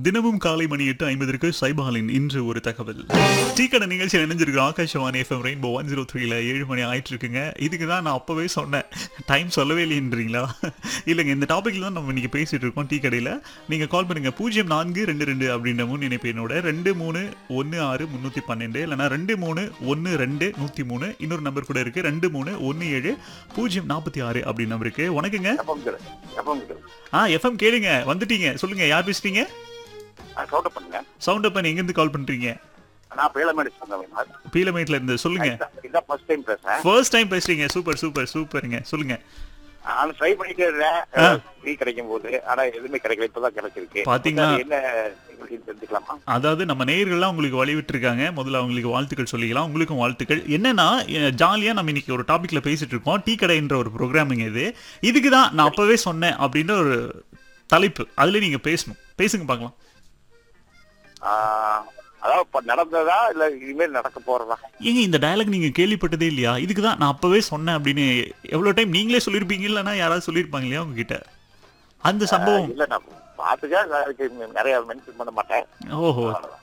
தினமும் காலை மணி எட்டு ஐம்பதற்கு சைபாலின் இன்று ஒரு தகவல் டீ கடை நிகழ்ச்சியில் இணைஞ்சிருக்கிற Akashvani FM rainbow one zero த்ரீல ஏழு மணி ஆயிட்டு இருக்குங்க இதுக்கு தான் நான் அப்பவே சொன்னேன் டைம் சொல்லவே இல்லைன்றீங்களா இல்லைங்க இந்த டாபிக்ல தான் நம்ம இன்னைக்கு பேசிட்டு இருக்கோம் டீ கடையில் நீங்க கால் பண்ணுங்க பூஜ்ஜியம் நான்கு ரெண்டு ரெண்டு அப்படின்ற முன் இணைப்பு என்னோட ரெண்டு மூணு ஒன்று ஆறு முந்நூற்றி பன்னெண்டு இல்லைனா ரெண்டு மூணு ஒன்று ரெண்டு நூற்றி மூணு இன்னொரு நம்பர் கூட இருக்கு ரெண்டு மூணு ஒன்று ஏழு பூஜ்ஜியம் நாற்பத்தி ஆறு அப்படின்னு நம்பர் இருக்கு வணக்கங்க எப்பவும் கிட்ட எப்பவும் கிட்ட ஆ எஃப்எம் கேளுங்க வந்துட்டீங்க சொல்லுங்க யார் பேசுறீங்க சவுண்ட் பண்ணுங்க சவுண்ட் அப்ப எங்கேருந்து கால் பண்றீங்க நான் பேலமேடு சொன்னேன் பீலமேட்ல இருந்து சொல்லுங்க இதான் ஃபர்ஸ்ட் டைம் பேசுறேன் ஃபர்ஸ்ட் டைம் பேசுறீங்க சூப்பர் சூப்பர் சூப்பருங்க சொல்லுங்க நான் ட்ரை பண்ணிட்டே இருந்தேன் ஃப்ரீ கிடைக்கும் போது ஆனா எதுவுமே கிடைக்கல இப்பதான் கிடைச்சிருக்கு பாத்தீங்களா? அது என்ன நிகழ்ச்சின்னு தெரிஞ்சுக்கலாமா அதாவது நம்ம நேயர்கள்லாம் உங்களுக்கு வழிவிட்டு இருக்காங்க முதல்ல அவங்களுக்கு வாழ்த்துக்கள் சொல்லிக்கலாம் உங்களுக்கும் வாழ்த்துக்கள் என்னன்னா ஜாலியா நம்ம இன்னைக்கு ஒரு டாபிக்ல பேசிட்டு இருக்கோம் டீ கடைன்ற ஒரு ப்ரோக்ராமிங் இது இதுக்கு தான் நான் அப்பவே சொன்னேன் அப்படின்ற ஒரு தலைப்பு அதுல நீங்க பேசணும் பேசுங்க பார்க்கலாம் ஆஹ், அதாவது இப்ப நடந்ததா இல்ல இனிமேல் நடக்க போறதா ஏங்க இந்த டயலாக் நீங்க கேள்விப்பட்டதே இல்லையா இதுக்கு தான் நான் அப்பவே சொன்னேன் அப்படின்னு எவ்வளவு டைம் நீங்களே சொல்லியிருப்பீங்க இல்லைன்னா யாராவது சொல்லியிருப்பாங்க இல்லையா உங்ககிட்ட அந்த சம்பவம் இல்ல நான் பாத்துக்க அதுக்கு நிறைய மென்ஷன் பண்ண மாட்டேன் ஓஹோ அவ்வளவுதான்.